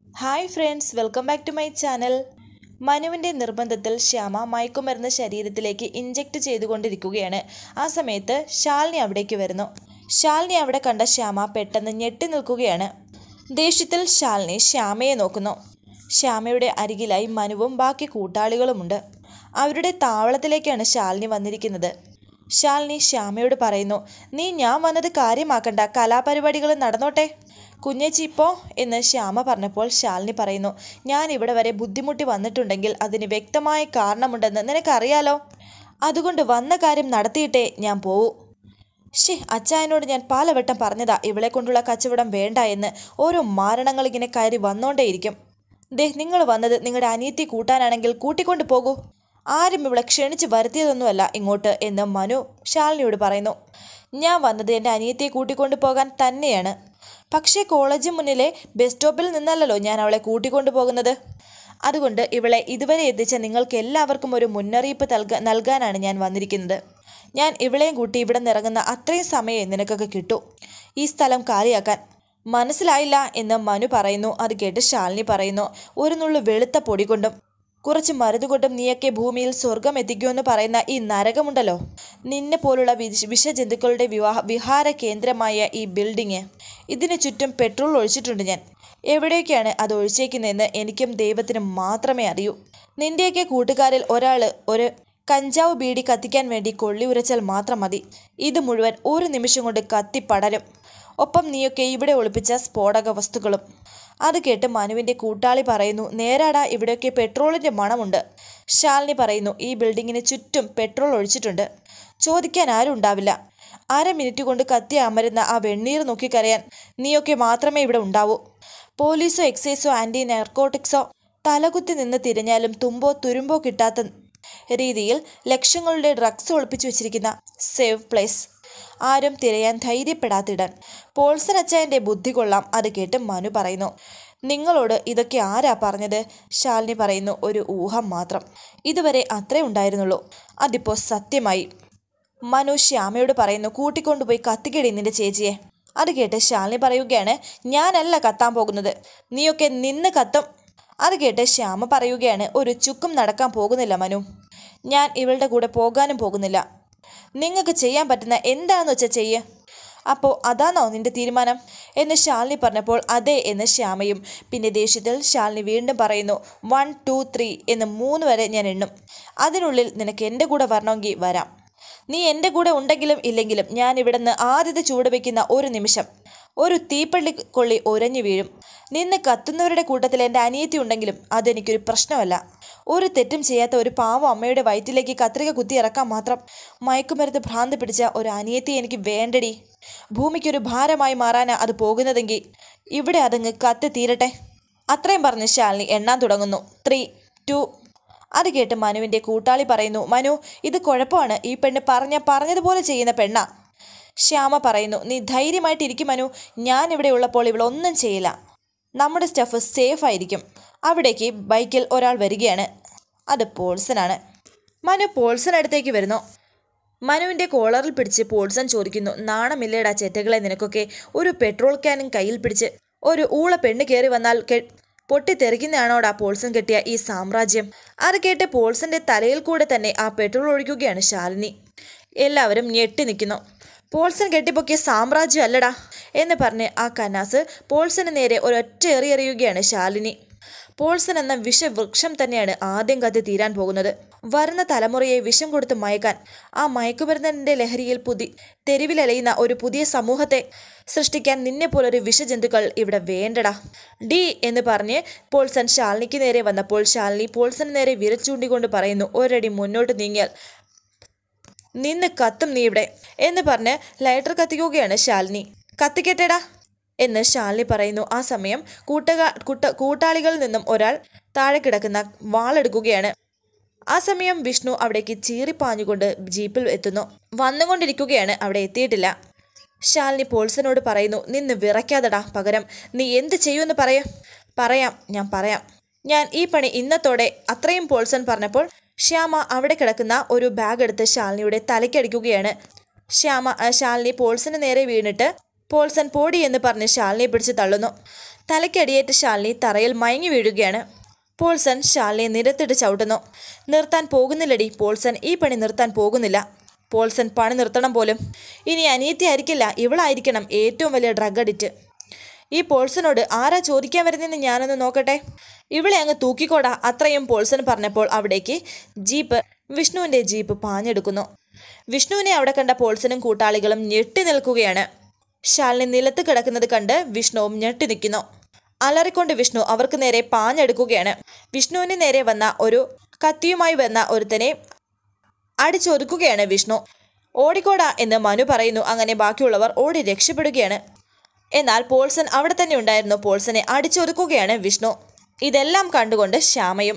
hi friends welcome back to my channel മനുവിൻ്റെ നിർബന്ധത്തിൽ ശ്യാമ മയക്കുമരുന്ന് ശരീരത്തിലേക്ക് ഇഞ്ചെക്ട് ചെയ്തുകൊണ്ടിരിക്കുകയാണ് ആ സമയത്ത് ശാലിനി അവിടേക്ക് വരുന്നു ശാലിനി അവിടെ കണ്ട ശ്യാമ പെട്ടെന്ന് ഞെട്ടി നിൽക്കുകയാണ് ദേഷ്യത്തിൽ ശാലിനി ശ്യാമയെ നോക്കുന്നു ശ്യാമയുടെ അരികിലായി മനുവും ബാക്കി കൂട്ടാളികളുമുണ്ട് അവരുടെ താവളത്തിലേക്കാണ് ശാലിനി വന്നിരിക്കുന്നത് ശാലിനി ശ്യാമയോട് പറയുന്നു നീ ഞാൻ വന്നത് കാര്യമാക്കണ്ട കലാപരിപാടികൾ നടന്നോട്ടെ കുഞ്ഞേച്ചി ഇപ്പോ എന്ന് ശ്യാമ പറഞ്ഞപ്പോൾ ശാലിനി പറയുന്നു ഞാൻ ഇവിടെ വരെ ബുദ്ധിമുട്ടി വന്നിട്ടുണ്ടെങ്കിൽ അതിന് വ്യക്തമായ കാരണമുണ്ടെന്ന് നിനക്കറിയാലോ അതുകൊണ്ട് വന്ന കാര്യം നടത്തിയിട്ടേ ഞാൻ പോവൂ ഷേ അച്ചായനോട് ഞാൻ പലവട്ടം പറഞ്ഞതാ ഇവളെ കൊണ്ടുള്ള കച്ചവടം വേണ്ട എന്ന് ഓരോ മാരണങ്ങൾ ഇങ്ങനെ കയറി വന്നോണ്ടേയിരിക്കും ദേ നിങ്ങൾ വന്നത് നിങ്ങളുടെ അനിയത്തി കൂട്ടാനാണെങ്കിൽ കൂട്ടിക്കൊണ്ട് പോകൂ ആരും ഇവിടെ ക്ഷണിച്ച് വരുത്തിയതൊന്നുമല്ല ഇങ്ങോട്ട് എന്ന് മനു ശാലിനിയോട് പറയുന്നു ഞാൻ വന്നത് എൻ്റെ അനിയത്തിയെ കൂട്ടിക്കൊണ്ടു പോകാൻ തന്നെയാണ് പക്ഷേ കോളേജ് മുന്നിലെ ബസ് സ്റ്റോപ്പിൽ നിന്നല്ലല്ലോ ഞാൻ അവളെ കൂട്ടിക്കൊണ്ടു പോകുന്നത് അതുകൊണ്ട് ഇവളെ ഇതുവരെ എത്തിച്ച നിങ്ങൾക്ക് എല്ലാവർക്കും ഒരു മുന്നറിയിപ്പ് നൽക നൽകാനാണ് ഞാൻ വന്നിരിക്കുന്നത് ഞാൻ ഇവളെയും കൂട്ടി ഇവിടെ നിറങ്ങുന്ന അത്രയും സമയം നിനക്കൊക്കെ കിട്ടൂ ഈ സ്ഥലം കാലിയാക്കാൻ മനസ്സിലായില്ല എന്ന് മനു പറയുന്നു അത് കേട്ട് ശാലിനി പറയുന്നു ഒരു നുള്ളു വെളുത്ത പൊടി കൊണ്ടും കുറച്ച് മരുന്ന് കൊണ്ടും നീയൊക്കെ ഭൂമിയിൽ സ്വർഗം എത്തിക്കുമെന്ന് പറയുന്ന ഈ നരകമുണ്ടല്ലോ നിന്നെ പോലുള്ള വിഷ വിഷജന്തുക്കളുടെ വിവാഹ വിഹാര കേന്ദ്രമായ ഈ ബിൽഡിങ് ഇതിന് ചുറ്റും പെട്രോൾ ഒഴിച്ചിട്ടുണ്ട് ഞാൻ എവിടേക്കാണ് അത് ഒഴിച്ചേക്കുന്നതെന്ന് എനിക്കും ദൈവത്തിനും മാത്രമേ അറിയൂ നിന്റെയൊക്കെ കൂട്ടുകാരിൽ ഒരാൾ ഒരു കഞ്ചാവ് ബീഡി കത്തിക്കാൻ വേണ്ടി കൊള്ളി ഉരച്ചാൽ മാത്രം മതി ഇത് മുഴുവൻ ഒരു നിമിഷം കൊണ്ട് കത്തിപ്പടരും ഒപ്പം നീയൊക്കെ ഇവിടെ ഒളിപ്പിച്ച സ്ഫോടക വസ്തുക്കളും അത് കേട്ട് മനുവിൻ്റെ കൂട്ടാളി പറയുന്നു നേരാടാ ഇവിടെയൊക്കെ പെട്രോളിൻ്റെ മണമുണ്ട് ശാലിനി പറയുന്നു ഈ ബിൽഡിങ്ങിന് ചുറ്റും പെട്രോൾ ഒഴിച്ചിട്ടുണ്ട് ചോദിക്കാൻ ആരും ഉണ്ടാവില്ല അര മിനിറ്റ് കൊണ്ട് കത്തി അമരുന്ന ആ വെണ്ണീർ നോക്കിക്കറിയാൻ നീയൊക്കെ മാത്രമേ ഇവിടെ ഉണ്ടാവൂ പോലീസോ എക്സൈസോ ആൻറ്റി നാർക്കോട്ടിക്സോ തലകുത്തി നിന്ന് തിരഞ്ഞാലും തുമ്പോ തുരുമ്പോ കിട്ടാത്ത രീതിയിൽ ലക്ഷങ്ങളുടെ ഡ്രഗ്സ് ഒളിപ്പിച്ചു വെച്ചിരിക്കുന്ന സേഫ് പ്ലേസ് ആരും തിരയാൻ ധൈര്യപ്പെടാത്തിടാൻ പോൾസൺ അച്ചായൻ്റെ ബുദ്ധി കൊള്ളാം അത് കേട്ട് മനു പറയുന്നു നിങ്ങളോട് ഇതൊക്കെ ആരാ പറഞ്ഞത് ശാലിനി പറയുന്നു ഒരു ഊഹം മാത്രം ഇതുവരെ അത്രേ ഉണ്ടായിരുന്നുള്ളൂ അതിപ്പോൾ സത്യമായി മനു ശ്യാമയോട് പറയുന്നു കൂട്ടിക്കൊണ്ടുപോയി കത്തിക്കടി നിന്റെ ചേച്ചിയെ അത് കേട്ട് ശാലിനി പറയുകയാണ് ഞാനല്ല കത്താൻ പോകുന്നത് നീയൊക്കെ നിന്ന് കത്തും അത് കേട്ട് ശ്യാമ പറയുകയാണ് ഒരു ചുക്കും നടക്കാൻ പോകുന്നില്ല മനു ഞാൻ ഇവളുടെ കൂടെ പോകാനും പോകുന്നില്ല നിങ്ങൾക്ക് ചെയ്യാൻ പറ്റുന്ന എന്താണെന്ന് വെച്ചാൽ ചെയ്യ് അപ്പോൾ അതാണോ നിന്റെ തീരുമാനം എന്ന് ശാലിനി പറഞ്ഞപ്പോൾ അതെ എന്ന് ശ്യാമയും പിന്നെ ദേഷ്യത്തിൽ ശാലിനി വീണ്ടും പറയുന്നു വൺ ടു ത്രീ എന്ന് മൂന്ന് വരെ ഞാൻ എണ്ണും അതിനുള്ളിൽ നിനക്ക് എൻ്റെ കൂടെ വരണമെങ്കിൽ വരാം നീ എൻ്റെ കൂടെ ഉണ്ടെങ്കിലും ഇല്ലെങ്കിലും ഞാൻ ഇവിടുന്ന് ആദ്യത്തെ ചൂട് വയ്ക്കുന്ന ഒരു നിമിഷം ഒരു തീപ്പള്ളി കൊള്ളി ഉരഞ്ഞു വീഴും നിന്ന് കത്തുന്നവരുടെ കൂട്ടത്തിൽ എൻ്റെ അനിയത്തി ഉണ്ടെങ്കിലും അതെനിക്കൊരു പ്രശ്നമല്ല ഒരു തെറ്റും ചെയ്യാത്ത ഒരു പാവം അമ്മയുടെ വയറ്റിലേക്ക് കത്രിക കുത്തി ഇറക്കാൻ മാത്രം മയക്കുമരുന്ന് ഭ്രാന്ത് പിടിച്ച ഒരു അനിയത്തി എനിക്ക് വേണ്ടടി ഭൂമിക്കൊരു ഭാരമായി മാറാനാ അത് പോകുന്നതെങ്കിൽ ഇവിടെ അതങ്ങ് കത്തി തീരട്ടെ അത്രയും പറഞ്ഞ് ശാലിനി എണ്ണാൻ തുടങ്ങുന്നു ത്രീ ടു അത് കേട്ട് മനുവിൻ്റെ കൂട്ടാളി പറയുന്നു മനു ഇത് കുഴപ്പമാണ് ഈ പെണ്ണ് പറഞ്ഞ പറഞ്ഞതുപോലെ ചെയ്യുന്ന പെണ്ണാ ശ്യാമ പറയുന്നു നീ ധൈര്യമായിട്ടിരിക്കും മനു ഞാൻ ഇവിടെ ഉള്ളപ്പോൾ ഇവളൊന്നും ചെയ്യില്ല നമ്മുടെ സ്റ്റഫ് സേഫ് ആയിരിക്കും അവിടേക്ക് ബൈക്കിൽ ഒരാൾ വരികയാണ് അത് പോൾസനാണ് മനു പോൾസൺ അടുത്തേക്ക് വരുന്നു മനുവിൻ്റെ കോളറിൽ പിടിച്ച് പോൾസൺ ചോദിക്കുന്നു നാണമില്ലേടാ ചെറ്റകളെ നിനക്കൊക്കെ ഒരു പെട്രോൾ ക്യാനും കയ്യിൽ പിടിച്ച് ഒരു ഊള പെണ്ണ് കയറി വന്നാൽ കെ പൊട്ടിത്തെറിക്കുന്നതാണോടാ പോൾസൺ കെട്ടിയ ഈ സാമ്രാജ്യം അത് കേട്ട് പോൾസന്റെ തലയിൽ കൂടെ തന്നെ ആ പെട്രോൾ ഒഴിക്കുകയാണ് ശാലിനി എല്ലാവരും ഞെട്ടി നിൽക്കുന്നു പോൾസൺ കെട്ടിപ്പൊക്കിയ സാമ്രാജ്യം അല്ലടാ എന്ന് പറഞ്ഞ് ആ കന്നാസ് പോൾസന് നേരെ ഒരൊറ്റ എറിയെറിയുകയാണ് ശാലിനി പോൾസൺ എന്ന വിഷവൃക്ഷം തന്നെയാണ് ആദ്യം കത്തി തീരാൻ പോകുന്നത് വരുന്ന തലമുറയെ വിഷം കൊടുത്ത് മയക്കാൻ ആ മയക്കുമരുന്നിൻ്റെ ലഹരിയിൽ പുതി തെരുവിലലയുന്ന ഒരു പുതിയ സമൂഹത്തെ സൃഷ്ടിക്കാൻ നിന്നെ പോലൊരു വിഷജന്തുക്കൾ ഇവിടെ വേണ്ടടാ ഡി എന്ന് പറഞ്ഞ് പോൾസൺ ശാലിനിക്ക് നേരെ വന്നപ്പോൾ ശാലിനി പോൾസന് നേരെ വിരൽ ചൂണ്ടിക്കൊണ്ട് പറയുന്നു ഒരടി മുന്നോട്ട് നീങ്ങിയാൽ നിന്ന് കത്തും നീ ഇവിടെ എന്ന് പറഞ്ഞ് ലൈറ്റർ കത്തിക്കുകയാണ് ശാലിനി കത്തിക്കട്ടെടാ എന്ന് ശാലിനി പറയുന്നു ആ സമയം കൂട്ടുകാ കൂട്ട കൂട്ടാളികളിൽ നിന്നും ഒരാൾ താഴെ കിടക്കുന്ന വാളെടുക്കുകയാണ് ആ സമയം വിഷ്ണു അവിടേക്ക് ചീറിപ്പാഞ്ഞുകൊണ്ട് ജീപ്പിൽ എത്തുന്നു വന്നുകൊണ്ടിരിക്കുകയാണ് അവിടെ എത്തിയിട്ടില്ല ശാലിനി പോൾസനോട് പറയുന്നു നിന്ന് വിറയ്ക്കാതെടാ പകരം നീ എന്ത് ചെയ്യുമെന്ന് പറയ പറയാം ഞാൻ പറയാം ഞാൻ ഈ പണി ഇന്നത്തോടെ അത്രയും പോൾസൺ പറഞ്ഞപ്പോൾ ശ്യാമ അവിടെ കിടക്കുന്ന ഒരു ബാഗ് എടുത്ത് ശാലിനിയുടെ തലയ്ക്കടിക്കുകയാണ് ശ്യാമ ആ, ശാലിനി പോൾസന് നേരെ വീണിട്ട് പോൾസൺ പോടി എന്ന് പറഞ്ഞ് ശാലിനിയെ പിടിച്ച് തള്ളുന്നു തലയ്ക്കടിയേറ്റ ശാലിനി തറയിൽ മയങ്ങി വീഴുകയാണ് പോൾസൺ ശാലിനിയെ നിരത്തിട്ട് ചവിട്ടുന്നു നിർത്താൻ പോകുന്നില്ലടി പോൾസൺ ഈ പണി നിർത്താൻ പോകുന്നില്ല പോൾസൺ പണി നിർത്തണം പോലും ഇനി അനിയത്തി ആയിരിക്കില്ല ഇവളായിരിക്കണം ഏറ്റവും വലിയ ഡ്രഗ് അഡിക്റ്റ് ഈ പോൾസനോട് ആരാ ചോദിക്കാൻ വരുന്നതെന്ന് ഞാനൊന്ന് നോക്കട്ടെ ഇവളെ അങ്ങ് തൂക്കിക്കോടാ അത്രയും പോൾസൺ പറഞ്ഞപ്പോൾ അവിടേക്ക് ജീപ്പ് വിഷ്ണുവിൻ്റെ ജീപ്പ് പാഞ്ഞെടുക്കുന്നു വിഷ്ണുവിനെ അവിടെ കണ്ട പോൾസനും കൂട്ടാളികളും ഞെട്ടി നിൽക്കുകയാണ് ശാലിനി നിലത്ത് കിടക്കുന്നത് കണ്ട് വിഷ്ണുവും ഞെട്ടി നിൽക്കുന്നു അലറിക്കൊണ്ട് വിഷ്ണു അവർക്ക് നേരെ പാഞ്ഞെടുക്കുകയാണ് വിഷ്ണുവിന് നേരെ വന്ന ഒരു കത്തിയുമായി വന്ന ഒരുത്തനെ അടിച്ചൊതുക്കുകയാണ് വിഷ്ണു ഓടിക്കോടാ എന്ന് മനു പറയുന്നു അങ്ങനെ ബാക്കിയുള്ളവർ ഓടി രക്ഷപ്പെടുകയാണ് എന്നാൽ പോൾസൺ അവിടെ തന്നെ ഉണ്ടായിരുന്നു പോൾസനെ അടിച്ചൊതുക്കുകയാണ് വിഷ്ണു ഇതെല്ലാം കണ്ടുകൊണ്ട് ശ്യാമയും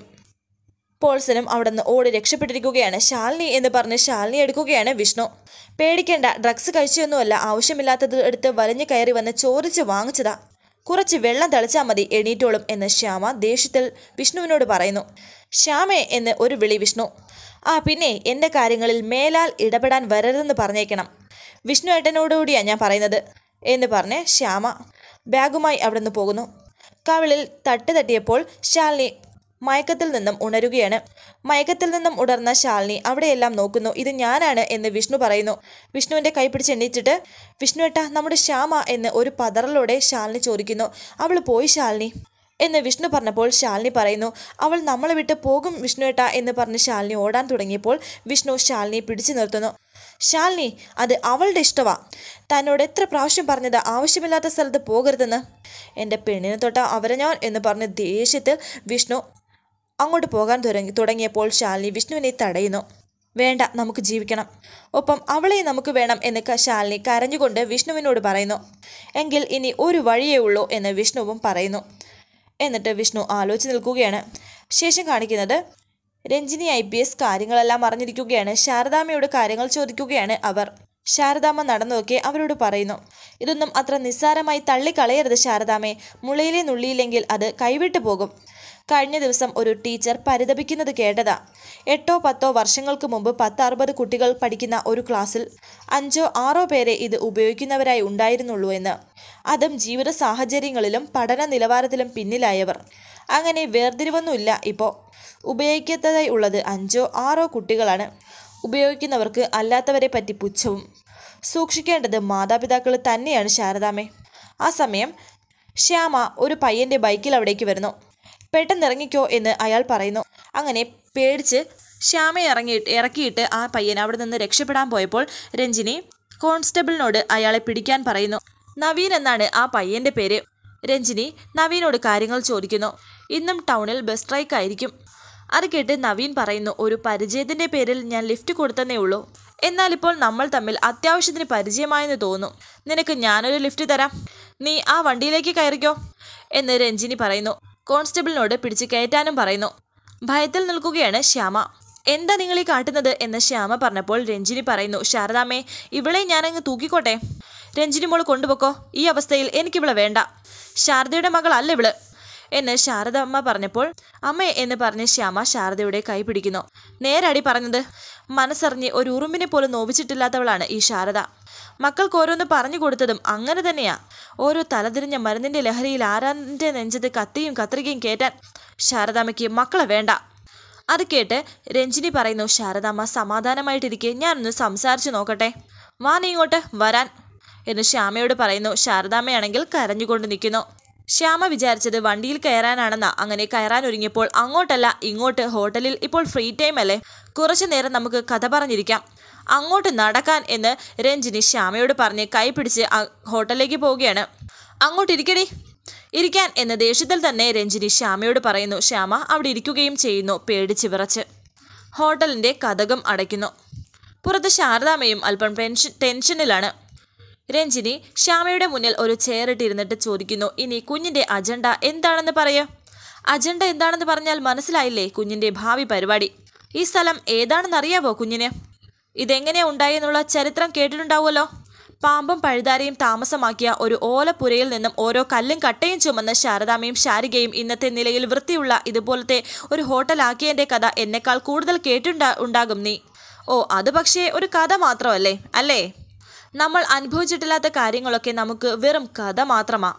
പോൾസനും അവിടെ നിന്ന് ഓടി രക്ഷപ്പെട്ടിരിക്കുകയാണ് ശാലിനി എന്ന് പറഞ്ഞ് ശാലിനി എടുക്കുകയാണ് വിഷ്ണു പേടിക്കേണ്ട ഡ്രഗ്സ് കഴിച്ചൊന്നുമല്ല ആവശ്യമില്ലാത്തത് എടുത്ത് വലിഞ്ഞു കയറി വന്ന് ചോദിച്ച് വാങ്ങിച്ചതാ കുറച്ച് വെള്ളം തളിച്ചാൽ മതി എണീറ്റോളും എന്ന് ശ്യാമ ദേഷ്യത്തിൽ വിഷ്ണുവിനോട് പറയുന്നു ശ്യാമേ എന്ന് ഒരു വിളി വിഷ്ണു ആ പിന്നെ എൻ്റെ കാര്യങ്ങളിൽ മേലാൽ ഇടപെടാൻ വരരുതെന്ന് പറഞ്ഞേക്കണം വിഷ്ണു ഏട്ടനോടുകൂടിയാണ് ഞാൻ പറയുന്നത് എന്ന് പറഞ്ഞ് ശ്യാമ ബാഗുമായി അവിടെ നിന്ന് പോകുന്നു കവിളിൽ തട്ട് തട്ടിയപ്പോൾ ശാലിനി മയക്കത്തിൽ നിന്നും ഉണരുകയാണ് മയക്കത്തിൽ നിന്നും ഉണർന്ന ശാലിനി അവിടെയെല്ലാം നോക്കുന്നു ഇത് ഞാനാണ് എന്ന് വിഷ്ണു പറയുന്നു വിഷ്ണുവിൻ്റെ കൈ പിടിച്ച് എണ്ണീറ്റിട്ട് വിഷ്ണുവേട്ട നമ്മുടെ ശ്യാമ എന്ന് ഒരു പതറലോടെ ശാലിനി ചോദിക്കുന്നു അവൾ പോയി ശാലിനി എന്ന് വിഷ്ണു പറഞ്ഞപ്പോൾ ശാലിനി പറയുന്നു അവൾ നമ്മളെ വിട്ട് പോകും വിഷ്ണുവേട്ട എന്ന് പറഞ്ഞ് ശാലിനി ഓടാൻ തുടങ്ങിയപ്പോൾ വിഷ്ണു ശാലിനിയെ പിടിച്ചു നിർത്തുന്നു ശാലിനി അത് അവളുടെ ഇഷ്ടമാ തന്നോട് എത്ര പ്രാവശ്യം പറഞ്ഞത് ആവശ്യമില്ലാത്ത സ്ഥലത്ത് പോകരുതെന്ന് എൻ്റെ പെണ്ണിനെ തൊട്ട അവരെ ഞാൻ എന്ന് പറഞ്ഞ് ദേഷ്യത്തിൽ വിഷ്ണു അങ്ങോട്ട് പോകാൻ തുടങ്ങി തുടങ്ങിയപ്പോൾ ശാലിനി വിഷ്ണുവിനെ തടയുന്നു വേണ്ട നമുക്ക് ജീവിക്കണം ഒപ്പം അവളെ നമുക്ക് വേണം എന്ന് ക- ശാലിനി കരഞ്ഞുകൊണ്ട് വിഷ്ണുവിനോട് പറയുന്നു എങ്കിൽ ഇനി ഒരു വഴിയേ ഉള്ളൂ എന്ന് വിഷ്ണുവും പറയുന്നു എന്നിട്ട് വിഷ്ണു ആലോചിച്ച് നിൽക്കുകയാണ് ശേഷം കാണിക്കുന്നത് രഞ്ജിനി ഐ പി എസ് കാര്യങ്ങളെല്ലാം അറിഞ്ഞിരിക്കുകയാണ് ശാരദാമ്മയോട് കാര്യങ്ങൾ ചോദിക്കുകയാണ് അവർ ശാരദാമ്മ നടന്നതൊക്കെ അവരോട് പറയുന്നു ഇതൊന്നും അത്ര നിസ്സാരമായി തള്ളിക്കളയരുത് ശാരദാമ്മേ മുളയിലെ നുള്ളിയില്ലെങ്കിൽ അത് കൈവിട്ടു പോകും കഴിഞ്ഞ ദിവസം ഒരു ടീച്ചർ പരിതപിക്കുന്നത് കേട്ടതാ എട്ടോ പത്തോ വർഷങ്ങൾക്ക് മുമ്പ് പത്ത് അറുപത് കുട്ടികൾ പഠിക്കുന്ന ഒരു ക്ലാസ്സിൽ അഞ്ചോ ആറോ പേരെ ഇത് ഉപയോഗിക്കുന്നവരായി ഉണ്ടായിരുന്നുള്ളൂ എന്ന് അതും ജീവിത സാഹചര്യങ്ങളിലും പഠന നിലവാരത്തിലും പിന്നിലായവർ അങ്ങനെ വേർതിരിവൊന്നുമില്ല ഇപ്പോൾ ഉപയോഗിക്കാത്തതായി ഉള്ളത് അഞ്ചോ ആറോ കുട്ടികളാണ് ഉപയോഗിക്കുന്നവർക്ക് അല്ലാത്തവരെ പറ്റി പുച്ഛവും സൂക്ഷിക്കേണ്ടത് മാതാപിതാക്കൾ തന്നെയാണ് ശാരദാമ്മേ ആ സമയം ശ്യാമ ഒരു പയ്യൻ്റെ ബൈക്കിൽ അവിടേക്ക് വരുന്നു പെട്ടെന്ന് ഇറങ്ങിക്കോ എന്ന് അയാൾ പറയുന്നു അങ്ങനെ പേടിച്ച് ശ്യാമയെ ഇറങ്ങിയിട്ട് ഇറക്കിയിട്ട് ആ പയ്യൻ അവിടെ നിന്ന് രക്ഷപ്പെടാൻ പോയപ്പോൾ രഞ്ജിനി കോൺസ്റ്റബിളിനോട് അയാളെ പിടിക്കാൻ പറയുന്നു നവീൻ എന്നാണ് ആ പയ്യൻ്റെ പേര് രഞ്ജിനി നവീനോട് കാര്യങ്ങൾ ചോദിക്കുന്നു ഇന്നും ടൗണിൽ ബസ് സ്ട്രൈക്ക് ആയിരിക്കും അത് കേട്ട് നവീൻ പറയുന്നു ഒരു പരിചയത്തിൻ്റെ പേരിൽ ഞാൻ ലിഫ്റ്റ് കൊടുത്തന്നേ ഉള്ളൂ എന്നാൽ ഇപ്പോൾ നമ്മൾ തമ്മിൽ അത്യാവശ്യത്തിന് പരിചയമായെന്ന് തോന്നുന്നു നിനക്ക് ഞാനൊരു ലിഫ്റ്റ് തരാം നീ ആ വണ്ടിയിലേക്ക് കയറിക്കോ എന്ന് രഞ്ജിനി പറയുന്നു കോൺസ്റ്റബിളിനോട് പിടിച്ച് കയറ്റാനും പറയുന്നു ഭയത്തിൽ നിൽക്കുകയാണ് ശ്യാമ എന്താ നിങ്ങൾ ഈ കാട്ടുന്നത് എന്ന് ശ്യാമ പറഞ്ഞപ്പോൾ രഞ്ജിനി പറയുന്നു ശാരദാമ്മേ ഇവളെ ഞാനങ്ങ് തൂക്കിക്കോട്ടെ രഞ്ജിനി മോൾ കൊണ്ടുപോക്കോ ഈ അവസ്ഥയിൽ എനിക്കിവളെ വേണ്ട ശാരദയുടെ മകളല്ല ഇവള് എന്ന് ശാരദ പറഞ്ഞപ്പോൾ അമ്മേ എന്ന് പറഞ്ഞ് ശ്യാമ ശാരദയുടെ കൈ പിടിക്കുന്നു നേരടി പറഞ്ഞത് മനസ്സറിഞ്ഞ് ഒരു ഉറുമ്പിനെ പോലും നോവിച്ചിട്ടില്ലാത്തവളാണ് ഈ ശാരദ മക്കൾക്ക് ഓരോന്ന് പറഞ്ഞു കൊടുത്തതും അങ്ങനെ തന്നെയാ ഓരോ തലതിരിഞ്ഞ മരുന്നിന്റെ ലഹരിയിൽ ആരാന്റെ നെഞ്ചത്ത് കത്തിയും കത്രികയും കയറ്റാൻ ശാരദാമ്മയ്ക്ക് മക്കളെ വേണ്ട അത് കേട്ട് രഞ്ജിനി പറയുന്നു ശാരദാമ്മ സമാധാനമായിട്ടിരിക്കെ ഞാനൊന്ന് സംസാരിച്ചു നോക്കട്ടെ വാ നീ ഇങ്ങോട്ട് വരാൻ എന്ന് ശ്യാമയോട് പറയുന്നു ശാരദാമ്മയാണെങ്കിൽ കരഞ്ഞുകൊണ്ട് നിൽക്കുന്നു ശ്യാമ വിചാരിച്ചത് വണ്ടിയിൽ കയറാനാണെന്നാ അങ്ങനെ കയറാൻ ഒരുങ്ങിയപ്പോൾ അങ്ങോട്ടല്ല ഇങ്ങോട്ട് ഹോട്ടലിൽ ഇപ്പോൾ ഫ്രീ ടൈം അല്ലേ കുറച്ചു നേരം നമുക്ക് കഥ പറഞ്ഞിരിക്കാം അങ്ങോട്ട് നടക്കാൻ എന്ന് രഞ്ജിനി ശ്യാമയോട് പറഞ്ഞ് കൈ പിടിച്ച് ആ ഹോട്ടലിലേക്ക് പോവുകയാണ് അങ്ങോട്ട് ഇരിക്കടി ഇരിക്കാൻ എന്ന ദേഷ്യത്തിൽ തന്നെ രഞ്ജിനി ശ്യാമയോട് പറയുന്നു ശ്യാമ അവിടെ ഇരിക്കുകയും ചെയ്യുന്നു പേടിച്ച് വിറച്ച് ഹോട്ടലിൻ്റെ കഥകം അടയ്ക്കുന്നു പുറത്ത് ശാരദാമ്മയും അല്പം ടെൻഷൻ ടെൻഷനിലാണ് രഞ്ജിനി ശ്യാമയുടെ മുന്നിൽ ഒരു ചെയർ ഇട്ടിരുന്നിട്ട് ചോദിക്കുന്നു ഇനി കുഞ്ഞിൻ്റെ അജണ്ട എന്താണെന്ന് പറയൂ അജണ്ട എന്താണെന്ന് പറഞ്ഞാൽ മനസ്സിലായില്ലേ കുഞ്ഞിൻ്റെ ഭാവി പരിപാടി ഈ സ്ഥലം ഏതാണെന്നറിയാവോ കുഞ്ഞിന് ഇതെങ്ങനെ ഉണ്ടായെന്നുള്ള ചരിത്രം കേട്ടിട്ടുണ്ടാവുമല്ലോ പാമ്പും പഴുതാരയും താമസമാക്കിയ ഒരു ഓലപ്പുരയിൽ നിന്നും ഓരോ കല്ലും കട്ടയും ചുമന്ന് ശാരദാമ്മയും ശാരികയും ഇന്നത്തെ നിലയിൽ വൃത്തിയുള്ള ഇതുപോലത്തെ ഒരു ഹോട്ടലാക്കിയതിൻ്റെ കഥ എന്നെക്കാൾ കൂടുതൽ കേട്ടുണ്ടാ ഉണ്ടാകും നീ ഓ അത് പക്ഷേ ഒരു കഥ മാത്രമല്ലേ അല്ലേ നമ്മൾ അനുഭവിച്ചിട്ടില്ലാത്ത കാര്യങ്ങളൊക്കെ നമുക്ക് വെറും കഥ മാത്രമാ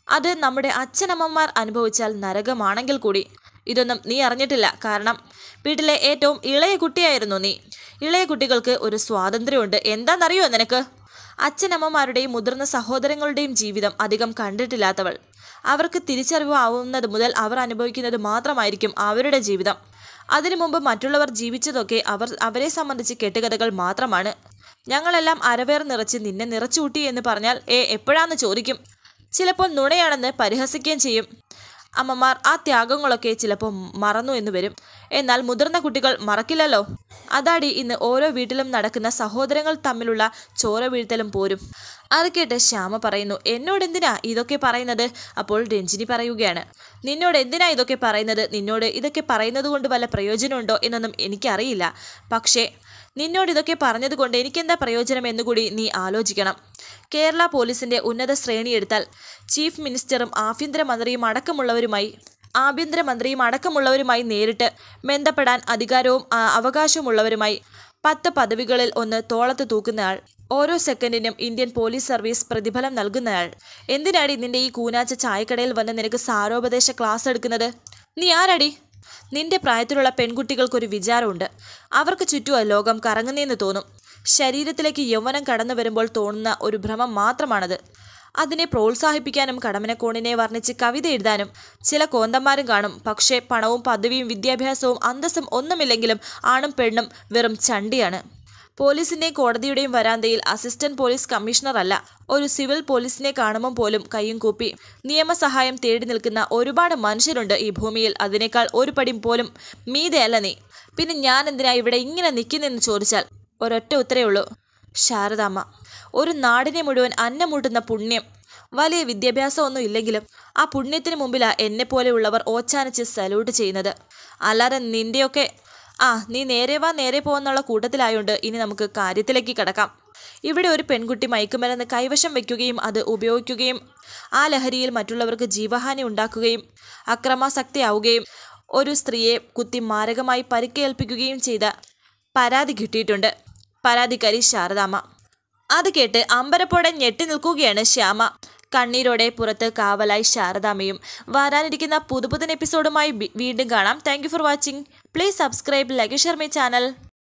അത് നമ്മുടെ അച്ഛനമ്മമാർ അനുഭവിച്ചാൽ നരകമാണെങ്കിൽ കൂടി ഇതൊന്നും നീ അറിഞ്ഞിട്ടില്ല കാരണം വീട്ടിലെ ഏറ്റവും ഇളയ കുട്ടിയായിരുന്നു നീ ഇളയ കുട്ടികൾക്ക് ഒരു സ്വാതന്ത്ര്യമുണ്ട് എന്താണെന്നറിയോ നിനക്ക് അച്ഛനമ്മമാരുടെയും മുതിർന്ന സഹോദരങ്ങളുടെയും ജീവിതം അധികം കണ്ടിട്ടില്ലാത്തവൾ അവർക്ക് തിരിച്ചറിവ് ആവുന്നത് മുതൽ അവർ അനുഭവിക്കുന്നത് മാത്രമായിരിക്കും അവരുടെ ജീവിതം അതിനു മുമ്പ് മറ്റുള്ളവർ ജീവിച്ചതൊക്കെ അവർ അവരെ സംബന്ധിച്ച് കെട്ടുകഥകൾ മാത്രമാണ് ഞങ്ങളെല്ലാം അരവേർ നിറച്ച് നിന്നെ നിറച്ചൂട്ടി എന്ന് പറഞ്ഞാൽ ഏ എപ്പോഴാന്ന് ചോദിക്കും ചിലപ്പോൾ നുണയാണെന്ന് പരിഹസിക്കുകയും ചെയ്യും അമ്മമാർ ആ ത്യാഗങ്ങളൊക്കെ ചിലപ്പോൾ മറന്നു എന്ന് വരും എന്നാൽ മുതിർന്ന കുട്ടികൾ മറക്കില്ലല്ലോ അതാടി ഇന്ന് ഓരോ വീട്ടിലും നടക്കുന്ന സഹോദരങ്ങൾ തമ്മിലുള്ള ചോര വീഴ്ത്തലും പോരും അത് കേട്ട് ശ്യാമ പറയുന്നു എന്നോട് എന്തിനാ ഇതൊക്കെ പറയുന്നത് അപ്പോൾ രഞ്ജിനി പറയുകയാണ് നിന്നോട് എന്തിനാ ഇതൊക്കെ പറയുന്നത് നിന്നോട് ഇതൊക്കെ പറയുന്നത് കൊണ്ട് വല്ല പ്രയോജനമുണ്ടോ എന്നൊന്നും എനിക്കറിയില്ല പക്ഷേ നിന്നോട് ഇതൊക്കെ പറഞ്ഞതുകൊണ്ട് എനിക്കെന്താ പ്രയോജനം എന്നുകൂടി നീ ആലോചിക്കണം കേരള പോലീസിന്റെ ഉന്നത ശ്രേണി എടുത്താൽ ചീഫ് മിനിസ്റ്ററും ആഭ്യന്തരമന്ത്രിയും അടക്കമുള്ളവരുമായി ആഭ്യന്തരമന്ത്രിയും അടക്കമുള്ളവരുമായി നേരിട്ട് ബന്ധപ്പെടാൻ അധികാരവും ആ, അവകാശവുമുള്ളവരുമായി പത്ത് പദവികളിൽ ഒന്ന് തോളത്ത് തൂക്കുന്നയാൾ ഓരോ സെക്കൻഡിനും ഇന്ത്യൻ പോലീസ് സർവീസ് പ്രതിഫലം നൽകുന്നയാൾ എന്തിനാടി നിന്റെ ഈ കൂനാച്ച ചായക്കടയിൽ വന്ന് നിനക്ക് സാരോപദേശ ക്ലാസ് എടുക്കുന്നത് നീ ആരാടി നിന്റെ പ്രായത്തിലുള്ള പെൺകുട്ടികൾക്കൊരു വിചാരമുണ്ട് അവർക്ക് ചുറ്റും ലോകം കറങ്ങുന്നേന്ന് തോന്നും ശരീരത്തിലേക്ക് യൗവനം കടന്നു വരുമ്പോൾ തോന്നുന്ന ഒരു ഭ്രമം മാത്രമാണത് അതിനെ പ്രോത്സാഹിപ്പിക്കാനും കടമനക്കോണിനെ വർണ്ണിച്ച് കവിത എഴുതാനും ചില കോന്തന്മാരും കാണും പക്ഷേ പണവും പദവിയും വിദ്യാഭ്യാസവും അന്തസ്സും ഒന്നുമില്ലെങ്കിലും ആണും പെണ്ണും വെറും ചണ്ടിയാണ് പോലീസിന്റെയും കോടതിയുടെയും വരാന്തയിൽ അസിസ്റ്റന്റ് പോലീസ് കമ്മീഷണർ അല്ല ഒരു സിവിൽ പോലീസിനെ കാണുമ്പോൾ പോലും കൈയും കൂപ്പി നിയമസഹായം തേടി നിൽക്കുന്ന ഒരുപാട് മനുഷ്യരുണ്ട് ഈ ഭൂമിയിൽ അതിനേക്കാൾ ഒരു പടി പോലും മീതെയല്ല നീ പിന്നെ ഞാൻ എന്തിനാ ഇവിടെ ഇങ്ങനെ നിൽക്കുന്നെന്ന് ചോദിച്ചാൽ ഒരൊറ്റ ഉത്തരേ ഉള്ളൂ ശാരദാമ്മ ഒരു നാടിനെ മുഴുവൻ അന്നമൂട്ടുന്ന പുണ്യം വലിയ വിദ്യാഭ്യാസമൊന്നും ഇല്ലെങ്കിലും ആ പുണ്യത്തിന് മുമ്പിലാ എന്നെ പോലെയുള്ളവർ ഓച്ചാനിച്ച് സല്യൂട്ട് ചെയ്യുന്നത് അല്ലാതെ നിന്റെയൊക്കെ ആ നീ നേരെ വാ നേരെ പോവെന്നുള്ള കൂട്ടത്തിലായോണ്ട് ഇനി നമുക്ക് കാര്യത്തിലേക്ക് കിടക്കാം ഇവിടെ ഒരു പെൺകുട്ടി മയക്കുമരുന്ന് കൈവശം വയ്ക്കുകയും അത് ഉപയോഗിക്കുകയും ആ ലഹരിയിൽ മറ്റുള്ളവർക്ക് ജീവഹാനി ഉണ്ടാക്കുകയും അക്രമാസക്തിയാവുകയും ഒരു സ്ത്രീയെ കുത്തി മാരകമായി പരിക്കേൽപ്പിക്കുകയും ചെയ്ത പരാതി കിട്ടിയിട്ടുണ്ട് പരാതിക്കാരി ശാരദാമ്മ അത് കേട്ട് അമ്പരപ്പോടെ ഞെട്ടി നിൽക്കുകയാണ് ശ്യാമ കണ്ണീരോടെ പുറത്ത് കാവലായി ശാരദാമ്മയും വരാനിരിക്കുന്ന പുതുപുതൻ എപ്പിസോഡുമായി ബി- വീണ്ടും കാണാം thank for watching please subscribe like share my channel